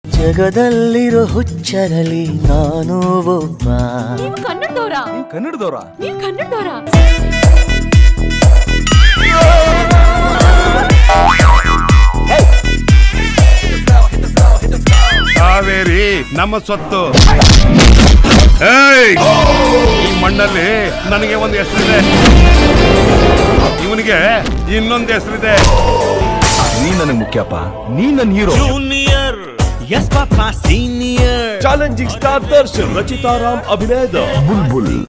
ಜಗದಲ್ಲಿರೋ ಹುಚ್ಚರಲಿ ನಾನು ಒಬ್ಬ ನೀವು ಕನ್ನಡದವ್ರಾ ನೀವ್ ಕನ್ನಡದವ್ರ ನೀವು ಕನ್ನಡದವ್ರಾ ಕಾವೇರಿ ನಮ್ಮ ಸ್ವತ್ತು ಏಯ್! ಈ ಮಣ್ಣಲ್ಲಿ ನನಗೆ ಒಂದು ಹೆಸರಿದೆ ಇವನಿಗೆ ಇನ್ನೊಂದು ಹೆಸರಿದೆ ನೀ ನನಗೆ ಮುಖ್ಯಪ್ಪ ನೀ ನನ್ನ ಹೀರೋ ಜೂನಿಯರ್ ಎಸ್ ಪಾಪ senior challenging star Darshan Rachita Ram ಅಭಿನಯದ ಬುಲ್ಬುಲ್